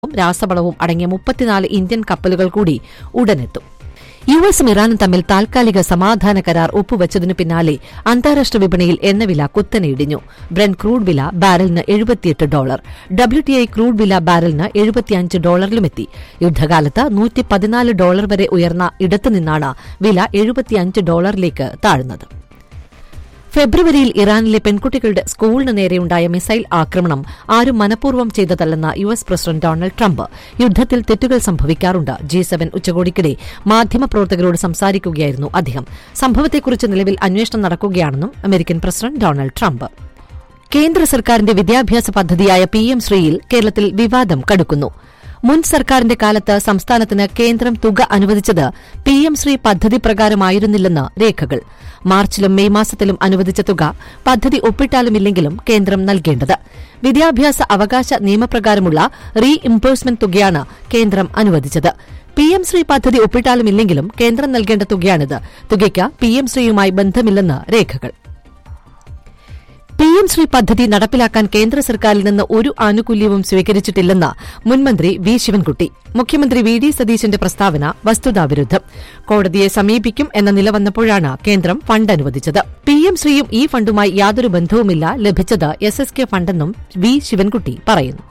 രാസവളവും അടങ്ങിയ മുപ്പത്തിനാല് ഇന്ത്യൻ കപ്പലുകൾ കൂടി ഉടനെത്തും യു എസും ഇറാനും തമ്മിൽ താൽക്കാലിക സമാധാന കരാർ ഒപ്പുവച്ചതിനു പിന്നാലെ അന്താരാഷ്ട്ര വിപണിയിൽ എണ്ണവില കുത്തനെ ഇടിഞ്ഞു ബ്രെൻ ക്രൂഡ് വില ബാരലിന് എഴുപത്തിയെട്ട് ഡോളർ ഡബ്ല്യുടിഐ ക്രൂഡ് വില ബാരലിന് എഴുപത്തിയഞ്ച് ഡോളറിലുമെത്തി യുദ്ധകാലത്ത് നൂറ്റി പതിനാല് ഡോളർ വരെ ഉയർന്ന ഇടത്തുനിന്നാണ് വില എഴുപത്തിയഞ്ച് ഡോളറിലേക്ക് താഴ്ന്നത് ഫെബ്രുവരിയിൽ ഇറാനിലെ പെൺകുട്ടികളുടെ സ്കൂളിന് നേരെയുണ്ടായ മിസൈൽ ആക്രമണം ആരും മനഃപൂർവ്വം ചെയ്തതല്ലെന്ന U S president Donald Trump യുദ്ധത്തിൽ തെറ്റുകൾ സംഭവിക്കാറുണ്ട് ജി സെവൻ ഉച്ചകോടിക്കിടെ മാധ്യമപ്രവർത്തകരോട് സംസാരിക്കുകയായിരുന്നു അദ്ദേഹം സംഭവത്തെക്കുറിച്ച് നിലവിൽ അന്വേഷണം നടക്കുകയാണെന്നും അമേരിക്കൻ പ്രസിഡന്റ് ഡൊണാൾഡ് ട്രംപ് കേന്ദ്ര സർക്കാരിന്റെ വിദ്യാഭ്യാസ പദ്ധതിയായ പി എം ശ്രീയിൽ കേരളത്തിൽ വിവാദം കടുക്കുന്നു മുൻ സർക്കാരിന്റെ കാലത്ത് സംസ്ഥാനത്തിന് കേന്ദ്രം തുക അനുവദിച്ചത് പി എം ശ്രീ പദ്ധതി പ്രകാരമായിരുന്നില്ലെന്ന് രേഖകൾ മാർച്ചിലും മെയ് മാസത്തിലും അനുവദിച്ച തുക പദ്ധതി ഒപ്പിട്ടാലുമില്ലെങ്കിലും കേന്ദ്രം നൽകേണ്ടത് വിദ്യാഭ്യാസ അവകാശ നിയമപ്രകാരമുള്ള റീ ഇംബേഴ്സ്മെന്റ് തുകയാണ് കേന്ദ്രം അനുവദിച്ചത് പി എം ശ്രീ പദ്ധതി ഒപ്പിട്ടാലുമില്ലെങ്കിലും കേന്ദ്രം നൽകേണ്ട തുകയാണിത് തുകയ്ക്ക് പി എം ശ്രീയുമായി ബന്ധമില്ലെന്ന് രേഖകൾ പി എം ശ്രീ പദ്ധതി നടപ്പിലാക്കാൻ കേന്ദ്ര സർക്കാരിൽ നിന്ന് ഒരു ആനുകൂല്യവും സ്വീകരിച്ചിട്ടില്ലെന്ന് മുൻമന്ത്രി വി ശിവൻകുട്ടി മുഖ്യമന്ത്രി വി ഡി സതീശന്റെ പ്രസ്താവന വസ്തുതാവിരുദ്ധം കോടതിയെ സമീപിക്കും എന്ന നില വന്നപ്പോഴാണ് കേന്ദ്രം ഫണ്ട് അനുവദിച്ചത് പി എം ശ്രീയും ഈ ഫണ്ടുമായി യാതൊരു ബന്ധവുമില്ല ലഭിച്ചത് എസ് എസ് കെ ഫണ്ടെന്നും വി ശിവൻകുട്ടി പറയുന്നു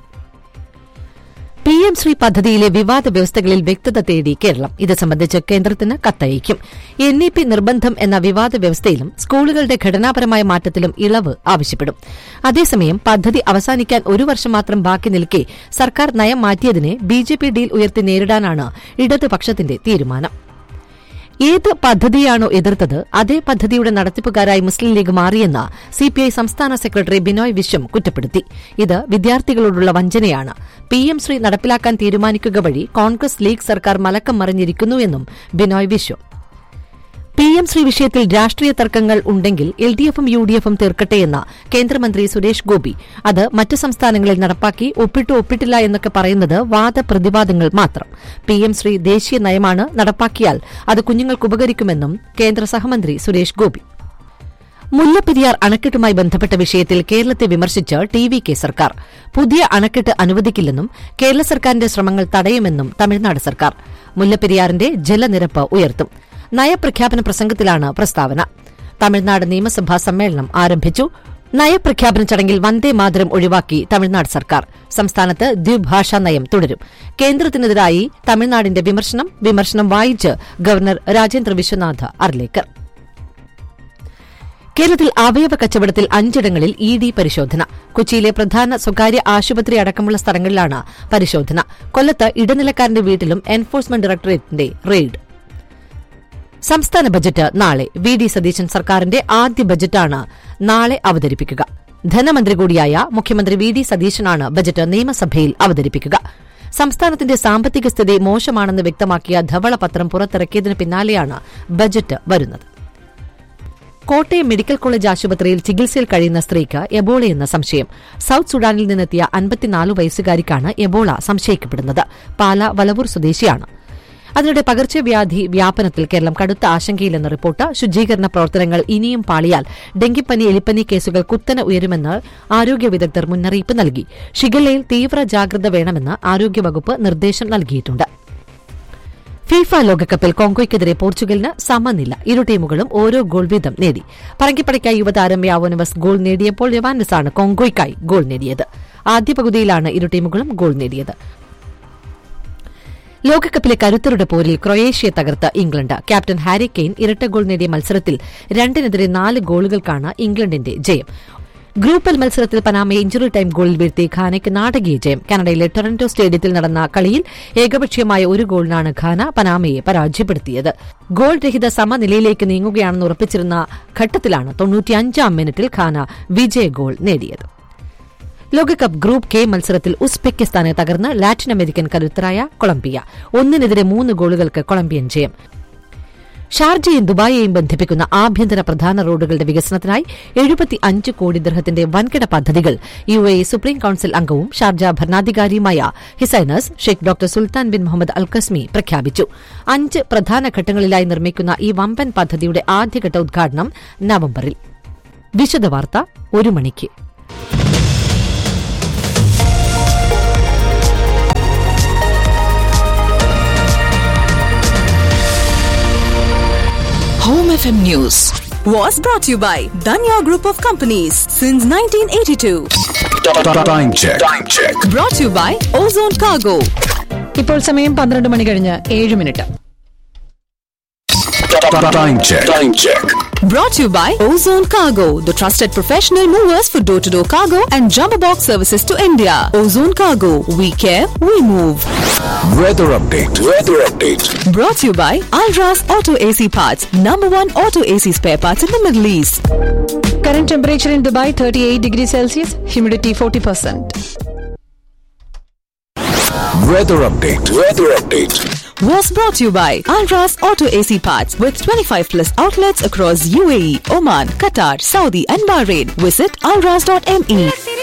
പി എം ശ്രീ പദ്ധതിയിലെ വിവാദ വ്യവസ്ഥകളിൽ വ്യക്തത തേടി കേരളം ഇത് സംബന്ധിച്ച് കേന്ദ്രത്തിന് കത്തയക്കും എൻ ഇ പി നിർബന്ധം എന്ന വിവാദ വ്യവസ്ഥയിലും സ്കൂളുകളുടെ ഘടനാപരമായ മാറ്റത്തിലും ഇളവ് ആവശ്യപ്പെടും അതേസമയം പദ്ധതി അവസാനിക്കാൻ ഒരു വർഷം മാത്രം ബാക്കി നിൽക്കെ സർക്കാർ നയം മാറ്റിയതിനെ ബി ജെ പി ഡീൽ ഉയർത്തി നേരിടാനാണ് ഇടതുപക്ഷത്തിന്റെ തീരുമാനം ഏത് പദ്ധതിയാണോ എതിർത്തത് അതേ പദ്ധതിയുടെ നടത്തിപ്പുകാരായി മുസ്ലിം ലീഗ് മാറിയെന്ന് സിപിഐ സംസ്ഥാന സെക്രട്ടറി ബിനോയ് വിശ്വം കുറ്റപ്പെടുത്തി ഇത് വിദ്യാർത്ഥികളോടുള്ള വഞ്ചനയാണ് പി എം ശ്രീ നടപ്പിലാക്കാൻ തീരുമാനിക്കുക വഴി കോൺഗ്രസ് ലീഗ് സർക്കാർ മലക്കം മറിഞ്ഞിരിക്കുന്നുവെന്നും ബിനോയ് വിശ്വം പി എം ശ്രീ വിഷയത്തിൽ രാഷ്ട്രീയ തർക്കങ്ങൾ ഉണ്ടെങ്കിൽ എൽ ഡി എഫും യു ഡി എഫും തീർക്കട്ടെയെന്ന കേന്ദ്രമന്ത്രി സുരേഷ് ഗോപി അത് മറ്റ് സംസ്ഥാനങ്ങളിൽ നടപ്പാക്കി ഒപ്പിട്ടു ഒപ്പിട്ടില്ല എന്നൊക്കെ പറയുന്നത് വാദപ്രതിവാദങ്ങൾ മാത്രം പി എം ശ്രീ ദേശീയ നയമാണ് നടപ്പാക്കിയാൽ അത് കുഞ്ഞുങ്ങൾക്ക് ഉപകരിക്കുമെന്നും കേന്ദ്ര സഹമന്ത്രി സുരേഷ് ഗോപി മുല്ലപ്പെരിയാർ അണക്കെട്ടുമായി ബന്ധപ്പെട്ട വിഷയത്തിൽ കേരളത്തെ വിമർശിച്ച് ടി വി കെ സർക്കാർ പുതിയ അണക്കെട്ട് അനുവദിക്കില്ലെന്നും കേരള സർക്കാരിന്റെ ശ്രമങ്ങൾ തടയുമെന്നും തമിഴ്നാട് സർക്കാർ മുല്ലപ്പെരിയാറിന്റെ ജലനിരപ്പ് ഉയർത്തും നയപ്രഖ്യാപന പ്രസംഗത്തിലാണ് പ്രസ്താവന തമിഴ്നാട് നിയമസഭാ സമ്മേളനം ആരംഭിച്ചു നയപ്രഖ്യാപന ചടങ്ങിൽ വന്ദേ മാതരം ഒഴിവാക്കി തമിഴ്നാട് സർക്കാർ സംസ്ഥാനത്ത് ദ്വിഭാഷാ നയം തുടരും കേന്ദ്രത്തിനെതിരായി തമിഴ്നാടിന്റെ വിമർശനം വിമർശനം വായിച്ച് ഗവർണർ രാജേന്ദ്ര വിശ്വനാഥ് അർലേക്കർ കേരളത്തിൽ അവയവ കച്ചവടത്തിൽ അഞ്ചിടങ്ങളിൽ ഇ ഡി പരിശോധന കൊച്ചിയിലെ പ്രധാന സ്വകാര്യ ആശുപത്രി അടക്കമുള്ള സ്ഥലങ്ങളിലാണ് പരിശോധന കൊല്ലത്ത് ഇടനിലക്കാരന്റെ വീട്ടിലും എൻഫോഴ്സ്മെന്റ് ഡയറക്ടറേറ്റിന്റെ റെയ്ഡ് സംസ്ഥാന ബജറ്റ് നാളെ വി ഡി സതീശൻ സർക്കാരിന്റെ ആദ്യ ബജറ്റാണ് നാളെ അവതരിപ്പിക്കുക ധനമന്ത്രി കൂടിയായ മുഖ്യമന്ത്രി വി ഡി സതീശനാണ് ബജറ്റ് നിയമസഭയിൽ അവതരിപ്പിക്കുക സംസ്ഥാനത്തിന്റെ സാമ്പത്തിക സ്ഥിതി മോശമാണെന്ന് വ്യക്തമാക്കിയ ധവളപത്രം പുറത്തിറക്കിയതിന് പിന്നാലെയാണ് ബജറ്റ് വരുന്നത് കോട്ടയം മെഡിക്കൽ കോളേജ് ആശുപത്രിയിൽ ചികിത്സയിൽ കഴിയുന്ന സ്ത്രീക്ക് എബോളയെന്ന സംശയം സൌത്ത് സുഡാനിൽ നിന്നെത്തിയ അൻപത്തിനാല് വയസ്സുകാരിക്കാണ് എബോള സംശയിക്കപ്പെടുന്നത് പാല വലവൂർ സ്വദേശിയാണ് അതിനിടെ പകർച്ചവ്യാധി വ്യാപനത്തിൽ കേരളം കടുത്ത ആശങ്കയിലെന്ന റിപ്പോർട്ട് ശുചീകരണ പ്രവർത്തനങ്ങൾ ഇനിയും പാളിയാൽ ഡെങ്കിപ്പനി എലിപ്പനി കേസുകൾ കുത്തനെ ഉയരുമെന്ന് ആരോഗ്യ വിദഗ്ധർ മുന്നറിയിപ്പ് നൽകി ഷിഗല്ലയിൽ തീവ്ര ജാഗ്രത വേണമെന്ന് ആരോഗ്യവകുപ്പ് നിർദ്ദേശം നൽകിയിട്ടുണ്ട് ഫിഫ ലോകകപ്പിൽ കോങ്കോയ്ക്കെതിരെ പോർച്ചുഗലിന് സമനില ഇരു ടീമുകളും ഓരോ ഗോൾ വീതം നേടി പറങ്കിപ്പടയ്ക്കായി യുവതാരം യാവോനവസ് ഗോൾ നേടിയപ്പോൾ യവാൻഡസാണ് കോങ്കോയ്ക്കായി ഗോൾ നേടിയത് ആദ്യ പകുതിയിലാണ് ഇരു ടീമുകളും ഗോൾ നേടിയത് ലോകകപ്പിലെ കരുത്തരുടെ പോരിൽ ക്രൊയേഷ്യയെ തകർത്ത് ഇംഗ്ലണ്ട് ക്യാപ്റ്റൻ ഹാരി കെയ്ൻ ഇരട്ട ഗോൾ നേടിയ മത്സരത്തിൽ രണ്ടിനെതിരെ നാല് ഗോളുകൾക്കാണ് ഇംഗ്ലണ്ടിന്റെ ജയം ഗ്രൂപ്പ് എൽ മത്സരത്തിൽ പനാമയെ ഇഞ്ചുറി ടൈം ഗോളിൽ വീഴ്ത്തി ഖാനയ്ക്ക് നാടകീയ ജയം കാനഡയിലെ ടൊറന്റോ സ്റ്റേഡിയത്തിൽ നടന്ന കളിയിൽ ഏകപക്ഷീയമായ ഒരു ഗോളിനാണ് ഖാന പനാമയെ പരാജയപ്പെടുത്തിയത് ഗോൾ രഹിത സമനിലയിലേക്ക് നീങ്ങുകയാണെന്ന് ഉറപ്പിച്ചിരുന്ന ഘട്ടത്തിലാണ് തൊണ്ണൂറ്റിയഞ്ചാം മിനിറ്റിൽ ഖാന വിജയ ഗോൾ നേടിയത് ലോകകപ്പ് ഗ്രൂപ്പ് കെ മത്സരത്തിൽ ഉസ്ബെക്കിസ്ഥാനെ തകർന്ന് ലാറ്റിൻ അമേരിക്കൻ കരുത്തരായ കൊളംബിയ ഒന്നിനെതിരെ മൂന്ന് ഗോളുകൾക്ക് കൊളംബിയൻ ജയം ഷാർജയും ദുബായിയെയും ബന്ധിപ്പിക്കുന്ന ആഭ്യന്തര പ്രധാന റോഡുകളുടെ വികസനത്തിനായി എഴുപത്തി അഞ്ച് കോടി ദർഹത്തിന്റെ വൻകിട പദ്ധതികൾ യു എ സുപ്രീം കൌൺസിൽ അംഗവും ഷാർജ ഭരണാധികാരിയുമായ his highness Sheikh doctor Sultan bin Muhammad Al Qasimi പ്രഖ്യാപിച്ചു അഞ്ച് പ്രധാന ഘട്ടങ്ങളിലായി നിർമ്മിക്കുന്ന ഈ വമ്പൻ പദ്ധതിയുടെ ആദ്യഘട്ട ഉദ്ഘാടനം നവംബറിൽ വിശദവാർത്ത ഒരു മണിക്ക് FM News Was brought to you by Danya Group of Companies since 1982. Time check. Time check. Brought to you by Ozone Cargo. ഇപ്പോൾ സമയം പന്ത്രണ്ട് മണി കഴിഞ്ഞ് ഏഴ് minute Time check. Time check. Brought to you by Ozone Cargo, the trusted professional movers for door to door cargo and jumbo box services to India. Ozone Cargo, we care, we move. Weather update. Weather update. Brought to you by Alras Auto AC Parts, number one auto AC spare parts in the Middle East. Current temperature in Dubai thirty eight degree Celsius humidity forty percent Weather update. Weather update. Was brought to you by Alras Auto AC Parts with 25 plus outlets across UAE, Oman, Qatar, Saudi, and Bahrain. Visit alras.me.